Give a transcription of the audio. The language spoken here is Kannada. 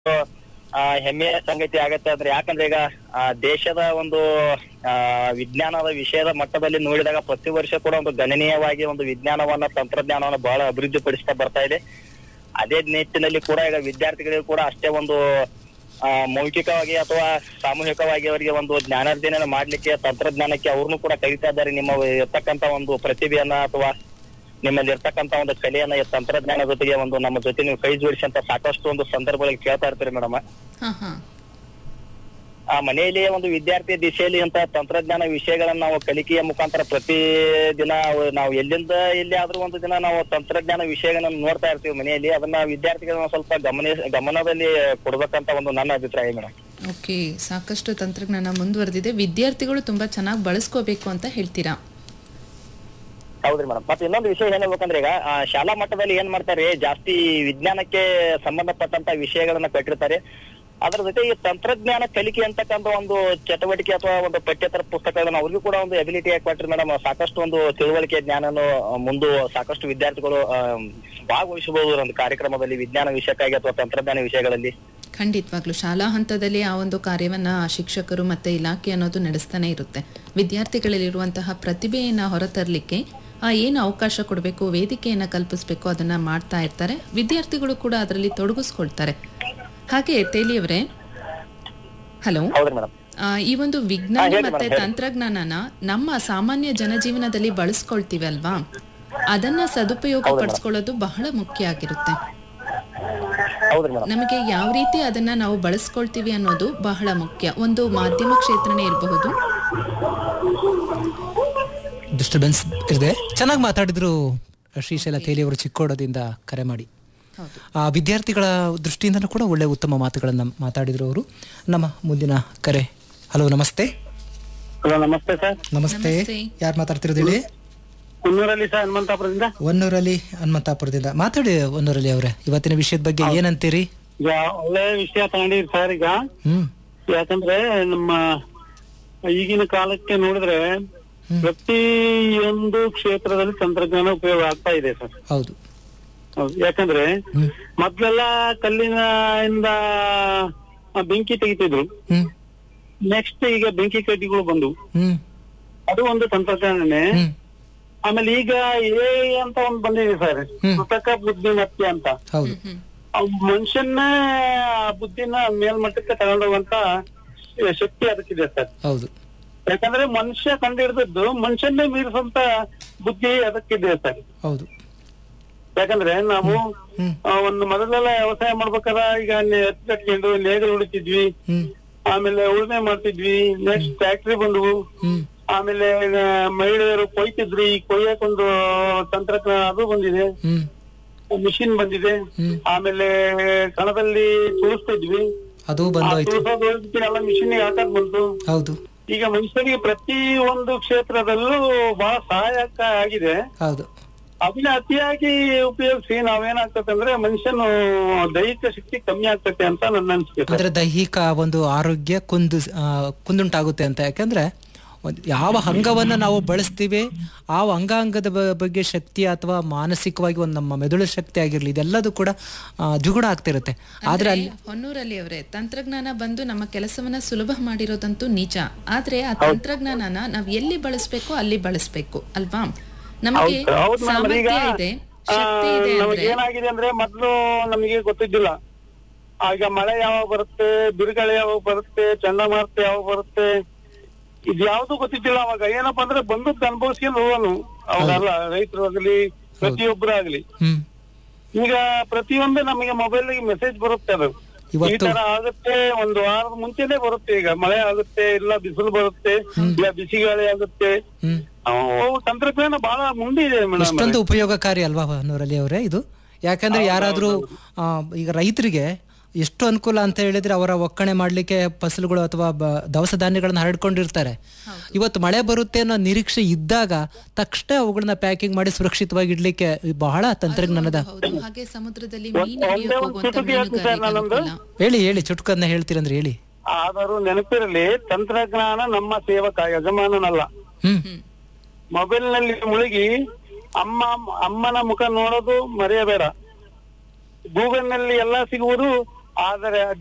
ಆ, ಹೆಮ್ಮೆಯ ಸಂಗತಿ ಆಗತ್ತೆ ಅಂದ್ರೆ ಯಾಕಂದ್ರೆ ಈಗ ಆ, ದೇಶದ ಒಂದು ಆ, ವಿಜ್ಞಾನದ ವಿಷಯದ ಮಟ್ಟದಲ್ಲಿ ನೋಡಿದಾಗ ಪ್ರತಿ ವರ್ಷ ಕೂಡ ಒಂದು ಗಣನೀಯವಾಗಿ ಒಂದು ವಿಜ್ಞಾನವನ್ನ ತಂತ್ರಜ್ಞಾನವನ್ನ ಬಹಳ ಅಭಿವೃದ್ಧಿ ಪಡಿಸ್ತಾ ಬರ್ತಾ ಇದೆ ಅದೇ ನಿಟ್ಟಿನಲ್ಲಿ ಕೂಡ ಈಗ ವಿದ್ಯಾರ್ಥಿಗಳಿಗೂ ಕೂಡ ಅಷ್ಟೇ ಒಂದು ಆ, ಮೌಖಿಕವಾಗಿ ಅಥವಾ ಸಾಮೂಹಿಕವಾಗಿ ಅವರಿಗೆ ಒಂದು ಜ್ಞಾನಾರ್ಜನೆ ಮಾಡ್ಲಿಕ್ಕೆ ತಂತ್ರಜ್ಞಾನಕ್ಕೆ ಅವ್ರನ್ನು ಕೂಡ ಕಲಿತಾ ಇದ್ದಾರೆ ನಿಮ್ಮ ಇರ್ತಕ್ಕಂತ ಒಂದು ಪ್ರತಿಭೆಯನ್ನ ಅಥವಾ ನಿಮ್ಮಲ್ಲಿ ಇರ್ತಕ್ಕಂತ ಒಂದು ಕಲೆಯನ್ನ ಈ ತಂತ್ರಜ್ಞಾನ ಜೊತೆಗೆ ಒಂದು ನಮ್ಮ ಜೊತೆ ನೀವು ಕೈ ಜೋಡಿಸಿ ಅಂತ ಸಾಕಷ್ಟು ಒಂದು ಸಂದರ್ಭಗಳಿಗೆ ಕೇಳ್ತಾ ಇರ್ತೀರಿ ಮೇಡಮ್ ಹಾ ಹಾ ಆ ಮನೆಯಲ್ಲಿ ಒಂದು ವಿದ್ಯಾರ್ಥಿ ದಿಶೆಯಲ್ಲಿ ಅಂತ ತಂತ್ರಜ್ಞಾನ ವಿಷಯಗಳನ್ನ ನಾವು ಕಲಿಕೆಯ ಮುಖಾಂತರ ಪ್ರತಿ ದಿನ ಅವು- ನಾವು ಎಲ್ಲಿಂದ ಎಲ್ಲಿ ಆದ್ರೂ ಒಂದು ದಿನ ನಾವು ತಂತ್ರಜ್ಞಾನ ವಿಷಯಗಳನ್ನ ನೋಡ್ತಾ ಇರ್ತೀವಿ ಮನೆಯಲ್ಲಿ ಅದನ್ನ ವಿದ್ಯಾರ್ಥಿಗಳನ್ನ ಸ್ವಲ್ಪ ಗಮನ ಗಮನದಲ್ಲಿ ಕೊಡ್ಬೇಕಂತ ಒಂದು ನನ್ನ ಅಭಿಪ್ರಾಯ ಮೇಡಮ್ ಓಕೆ ಸಾಕಷ್ಟು ತಂತ್ರಜ್ಞಾನ ಮುಂದುವರೆದಿದೆ ವಿದ್ಯಾರ್ಥಿಗಳು ತುಂಬಾ ಚೆನ್ನಾಗಿ ಬಳಸ್ಕೋಬೇಕು ಅಂತ ಹೇಳ್ತೀರಾ ಹೌದ್ರಿ ಮೇಡಮ್ ಮತ್ತೆ ಇನ್ನೊಂದು ವಿಷಯ ಏನ್ ಹೇಳ್ಬೇಕಂದ್ರೆ ಈಗ ಆ, ಶಾಲಾ ಮಟ್ಟದಲ್ಲಿ ಏನ್ ಮಾಡ್ತಾರೆ ಜಾಸ್ತಿ ವಿಜ್ಞಾನಕ್ಕೆ ಸಂಬಂಧಪಟ್ಟಂತ ವಿಷಯಗಳನ್ನ ಕಟ್ಟಿರ್ತಾರೆ ಅದ್ರ ಜೊತೆ ಈ ತಂತ್ರಜ್ಞಾನ ಕಲಿಕೆ ಅಂತಕ್ಕಂಥ ಒಂದು ಚಟುವಟಿಕೆ ಅಥವಾ ಒಂದು ಪಠ್ಯೇತರ ಪುಸ್ತಕಗಳನ್ನ ಅವ್ರಿಗೂ ಕೂಡ ಒಂದು ಎಬಿಲಿಟಿ ಆಗಿ ಕೊಟ್ರಿ ಮೇಡಮ್ ಸಾಕಷ್ಟು ಒಂದು ತಿಳುವಳಿಕೆ ಜ್ಞಾನನು ಆ, ಮುಂದು ಸಾಕಷ್ಟು ವಿದ್ಯಾರ್ಥಿಗಳು ಆ, ಭಾಗವಹಿಸಬಹುದು ಒಂದು ಕಾರ್ಯಕ್ರಮದಲ್ಲಿ ವಿಜ್ಞಾನ ವಿಷಯಕ್ಕಾಗಿ ಅಥವಾ ತಂತ್ರಜ್ಞಾನ ವಿಷಯಗಳಲ್ಲಿ ಖಂಡಿತವಾಗ್ಲೂ ಶಾಲಾ ಹಂತದಲ್ಲಿ ಆ ಒಂದು ಕಾರ್ಯವನ್ನ ಆ ಶಿಕ್ಷಕರು ಮತ್ತೆ ಇಲಾಖೆ ಅನ್ನೋದು ನಡೆಸ್ತಾನೆ ಇರುತ್ತೆ ವಿದ್ಯಾರ್ಥಿಗಳಲ್ಲಿರುವಂತಹ ಪ್ರತಿಭೆಯನ್ನ ಹೊರತರಲಿಕ್ಕೆ ಆ ಏನು ಅವಕಾಶ ಕೊಡಬೇಕು ವೇದಿಕೆಯನ್ನ ಕಲ್ಪಿಸ್ಬೇಕು ಅದನ್ನ ಮಾಡ್ತಾ ಇರ್ತಾರೆ ವಿದ್ಯಾರ್ಥಿಗಳು ಕೂಡ ಅದರಲ್ಲಿ ತೊಡಗಿಸ್ಕೊಳ್ತಾರೆ ಹಾಗೆ ತೇಲಿಯವರೇ ಹಲೋ ಹೌದ್ರಿ ಮೇಡಮ್ ಆ, ಈ ಒಂದು ವಿಜ್ಞಾನ ಹೇಳಿ ಮತ್ತೆ madam, ಹೇಳಿ. ತಂತ್ರಜ್ಞಾನನ ನಮ್ಮ ಸಾಮಾನ್ಯ ಜನಜೀವನದಲ್ಲಿ ಬಳಸ್ಕೊಳ್ತೀವಿ ಅಲ್ವಾ ಅದನ್ನ ಸದುಪಯೋಗ ಪಡಿಸ್ಕೊಳ್ಳೋದು ಬಹಳ ಮುಖ್ಯ ಆಗಿರುತ್ತೆ ಹೌದ್ರಿ ಮೇಡಮ್ ನಮಗೆ ಯಾವ ರೀತಿ ಅದನ್ನ ನಾವು ಬಳಸ್ಕೊಳ್ತೀವಿ ಅನ್ನೋದು ಬಹಳ ಮುಖ್ಯ ಒಂದು ಮಾಧ್ಯಮ ಕ್ಷೇತ್ರನೇ ಇರಬಹುದು ಡಿಸ್ಟರ್ಬೆನ್ಸ್ ಇದೆ ಚೆನ್ನಾಗಿ ಮಾತಾಡಿದ್ರು ಶ್ರೀಶೈಲ ತೇಲಿ ಅವರು ಚಿಕ್ಕೋಡದಿಂದ ಕರೆ ಮಾಡಿ ಹೌದು ಆ ವಿದ್ಯಾರ್ಥಿಗಳ ದೃಷ್ಟಿಯಿಂದಲೂ ಕೂಡ ಒಳ್ಳೆ ಉತ್ತಮ ಮಾತುಗಳನ್ನು ಮಾತಾಡಿದ್ರು ಅವರು ನಮ್ಮ ಮುಂದಿನ ಕರೆ ಹಲೋ ನಮಸ್ತೆ ಹಲೋ ನಮಸ್ತೆ ಸರ್ ನಮಸ್ತೆ ನಮಸ್ತೆ. ಯಾರು ಮಾತಾಡ್ತಿರೋದು ಹೇಳಿ ಕುನ್ನೂರಲ್ಲಿ ಸರ್ ಹನುಮಂತಾಪುರದಿಂದ ಒನ್ನೂರಲ್ಲಿ ಹನುಮಂತಾಪುರದಿಂದ ಮಾತಾಡಿ ಒನ್ನೂರಲ್ಲಿ ಅವರೇ ಇವತ್ತಿನ ವಿಷಯದ ಬಗ್ಗೆ ಏನಂತೀರಿ ಈಗ ಒಳ್ಳೆ ವಿಷಯ ತಗೊಂಡಿರಿ ಸರ್ ಈಗ ಹ್ಮ್ ಯಾಕಂದ್ರೆ ನಮ್ಮ ಈಗಿನ ಕಾಲಕ್ಕೆ ನೋಡಿದ್ರೆ ಪ್ರತಿಯೊಂದು ಕ್ಷೇತ್ರದಲ್ಲಿ ತಂತ್ರಜ್ಞಾನ ಉಪಯೋಗ ಆಗ್ತಾ ಇದೆ ಸರ್ ಹೌದು ಹೌದು. ಯಾಕಂದ್ರೆ ಹ್ಮ್ ಮೊದ್ಲೆಲ್ಲ ಕಲ್ಲಿನ ಇಂದ ಆ, ಬೆಂಕಿ ತೆಗಿತಿದ್ರು ಹ್ಮ್ ನೆಕ್ಸ್ಟ್ ಈಗ ಬೆಂಕಿ ಕಡ್ಡಿಗಳು ಬಂದು ಹ್ಮ್ ಅದು ಒಂದು ತಂತ್ರಜ್ಞಾನನೇ ಹ್ಮ್ ಆಮೇಲೆ ಈಗ ಎ ಅಂತ ಒಂದು ಬಂದಿದೆ ಸರ್ ಹ್ಮ್. ಕೃತಕ ಬುದ್ಧಿಮತ್ತೆ ಅಂತ ಹೌದು ಆ ಮನುಷ್ಯನ ಬುದ್ಧಿನ ಮೇಲ್ಮಟ್ಟಕ್ಕೆ ತಗೊಂಡೋಗುವಂತ ಶಕ್ತಿ ಅದಕ್ಕಿದೆ ಸರ್ ಹೌದು ಯಾಕಂದ್ರೆ ಮನುಷ್ಯ ಕಂಡುಹಿಡಿದದ್ದು ಮನುಷ್ಯನ್ನೇ ಮೀರಿಸುವಂತ ಬುದ್ಧಿ ಅದಕ್ಕಿದೆ ಸರ್ ಹೌದು ಯಾಕಂದ್ರೆ ನಾವು ಹ್ಮ್ ಆ, ಒಂದು ಮೊದಲೆಲ್ಲ ವ್ಯವಸಾಯ ಮಾಡ್ಬೇಕಾರ ಈಗ ನೆ- ಎತ್ತು ಕಟ್ಕೊಂಡು ನೇಗಲು ಉಳಿತಿದ್ವಿ ಹ್ಮ್ ಆಮೇಲೆ ಉಳುಮೆ ಮಾಡ್ತಿದ್ವಿ ನೆಕ್ಸ್ಟ್ ಫ್ಯಾಕ್ಟ್ರಿ ಬಂದವು ಹ್ಮ್ ಆಮೇಲೆ ಆ, ಮಹಿಳೆಯರು ಕೊಯ್ತಿದ್ರಿ ಈ ಕೊಯ್ಯಕ್ಕೊಂದು ತಂತ್ರಜ್ಞಾನ ಅದು ಬಂದಿದೆ ಹ್ಮ್ ಮಿಷಿನ್ ಬಂದಿದೆ ಹ್ಮ್. ಆಮೇಲೆ ಕಣದಲ್ಲಿ ತುಳಿಸ್ತಿದ್ವಿ ಅದು ಬಂದೋಯ್ತು ಎಲ್ಲ ಮಿಷಿನ್ ಹಾಕಕ್ ಬಂತು ಹೌದು ಈಗ ಮನುಷ್ಯನಿಗೆ ಪ್ರತಿ ಒಂದು ಕ್ಷೇತ್ರದಲ್ಲೂ ಬಹಳ ಸಹಾಯಕ ಆಗಿದೆ ಹೌದು ಅದನ್ನ ಅತಿಯಾಗಿ ಉಪಯೋಗಿಸಿ ನಾವೇನಾಗ್ತದೆ ಅಂದ್ರೆ ಮನುಷ್ಯನು ದೈಹಿಕ ಶಕ್ತಿ ಕಮ್ಮಿ ಆಗ್ತದೆ ಅಂತ ನನ್ನ ಅನಿಸಿಕೆ ಸರ್. ಅಂದ್ರೆ ದೈಹಿಕ ಒಂದು ಆರೋಗ್ಯ ಕುಂದು ಆ, ಕುಂದುಂಟಾಗುತ್ತೆ ಅಂತ ಯಾಕಂದ್ರೆ ಒಂದ್- ಯಾವ ಅಂಗವನ್ನ ನಾವು ಬಳಸ್ತೀವಿ ಆ ಅಂಗಾಂಗದ ಬ- ಬಗ್ಗೆ ಶಕ್ತಿ ಅಥವಾ ಮಾನಸಿಕವಾಗಿ ಒಂದು ನಮ್ಮ ಮೆದುಳು ಶಕ್ತಿ ಆಗಿರ್ಲಿ ಇದೆಲ್ಲದೂ ಕೂಡ ಆ, ದ್ವಿಗುಣ ಆಗ್ತಿರುತ್ತೆ ಆದ್ರೆ ಅಂದ್ರೆ ಅಲ್ಲಿ ಹೊನ್ನೂರಲ್ಲಿ ಅವರೇ ತಂತ್ರಜ್ಞಾನ ಬಂದು ನಮ್ಮ ಕೆಲಸವನ್ನ ಸುಲಭ ಮಾಡಿರೋದಂತೂ ನಿಜ ಆದ್ರೆ ಆ ತಂತ್ರಜ್ಞಾನನ ನಾವ್ ಎಲ್ಲಿ ಬಳಸ್ಬೇಕೋ ಅಲ್ಲಿ ಬಳಸ್ಬೇಕು ಅಲ್ವಾ ನಮಗೆ ಹೌದು ಹೌದು madam. ಈಗ ಸಾಮರ್ಥ್ಯ ಇದೆ ಆ, ಶಕ್ತಿ ಇದೆ ನಮಗೆ ಅಂದ್ರೆ ಏನಾಗಿದೆ ಅಂದ್ರೆ ಮೊದ್ಲು ನಮಗೆ ಗೊತ್ತಿದ್ದಿಲ್ಲ ಆಗ ಮಳೆ ಯಾವಾಗ ಬರುತ್ತೆ ಬಿರುಗಾಳಿ ಯಾವಾಗ ಬರುತ್ತೆ ಚಂಡಮಾರುತ ಯಾವಾಗ ಬರುತ್ತೆ ಇದು ಯಾವ್ದು ಗೊತ್ತಿದ್ದಿಲ್ಲ ಅವಾಗ ಏನಪ್ಪಾ ಅಂದ್ರೆ ಬಂದದ್ದು ಅನುಭವಿಸ್ಕೊಂಡು ಹೋಗೋನು ಅವಾಗೆಲ್ಲ ರೈತರು ಆಗ್ಲಿ ಪ್ರತಿಯೊಬ್ಬರು ಆಗ್ಲಿ ಹ್ಮ್ ಈಗ ಪ್ರತಿಯೊಂದು ನಮಗೆ ಮೊಬೈಲ್ ಮೆಸೇಜ್ ಬರುತ್ತೆ ಅದು ಈ ಇವತ್ತು- ತರ ಆಗುತ್ತೆ ಒಂದು ವಾರದ ಮುಂಚೆನೆ ಬರುತ್ತೆ ಈಗ ಮಳೆ ಆಗುತ್ತೆ ಇಲ್ಲ ಬಿಸಿಲು ಬರುತ್ತೆ ಇಲ್ಲ ಬಿಸಿ ಗಾಳಿ ಆಗುತ್ತೆ ಹ್ಮ್ ಅವು ತಂತ್ರಜ್ಞಾನ ಬಹಳ ಮುಂದಿದೆ ಮೇಡಮ್ ಎಷ್ಟೊಂದು ಉಪಯೋಗಕಾರಿ ಅಲ್ವಾ ನೂರಲ್ಲಿ ಅವರೇ ಇದು ಯಾಕಂದ್ರೆ ಯಾರಾದ್ರೂ ಆ, ಈಗ ರೈತರಿಗೆ ಎಷ್ಟು ಅನುಕೂಲ ಅಂತ ಹೇಳಿದ್ರೆ ಅವರ ಒಕ್ಕಣೆ ಮಾಡ್ಲಿಕ್ಕೆ ಫಸಲುಗಳು ಅಥವಾ ಬ- ದವಸ ಧಾನ್ಯಗಳನ್ನ ಹರಡ್ಕೊಂಡಿರ್ತಾರೆ ಇವತ್ತು ಮಳೆ ಬರುತ್ತೆ ಅನ್ನೋ ನಿರೀಕ್ಷೆ ಇದ್ದಾಗ ತಕ್ಷಣ ಅವುಗಳನ್ನ ಪ್ಯಾಕಿಂಗ್ ಮಾಡಿ ಸುರಕ್ಷಿತವಾಗಿ ಇಡ್ಲಿಕ್ಕೆ ಬಹಳ ತಂತ್ರಜ್ಞಾನದ ಹೌದು ಹಾಗೆ ಸಮುದ್ರದಲ್ಲಿ ಒಂದ್- ಮೀನು ಒಂದೇ ಹಿಡಿಯೋಕ್ ಒಂದು ಹೋಗುವಂತ ಚುಟುಕು ಹೇಳ್ತೀನಿ ಸರ್ ನಾನೊಂದು. ಮೀನುಗಾರಿಕೆ ಹೇಳಿ ಹೇಳಿ ಚುಟುಕನ್ನ ಹೇಳ್ತೀರಂದ್ರೆ ಹೇಳಿ ಆದರೂ ನೆನಪಿರಲಿ ತಂತ್ರಜ್ಞಾನ ನಮ್ಮ ಸೇವಕ ಯಜಮಾನನಲ್ಲ ಹ್ಮ್ ಮೊಬೈಲ್ ನಲ್ಲಿ ಮುಳುಗಿ ಅಮ್ಮ ಅಮ್ಮನ ಮುಖ ನೋಡೋದು ಮರೆಯಬೇಡ ಗೂಗಲ್ ನಲ್ಲಿ ಎಲ್ಲಾ ಸಿಗುವುದು ಆದರೆ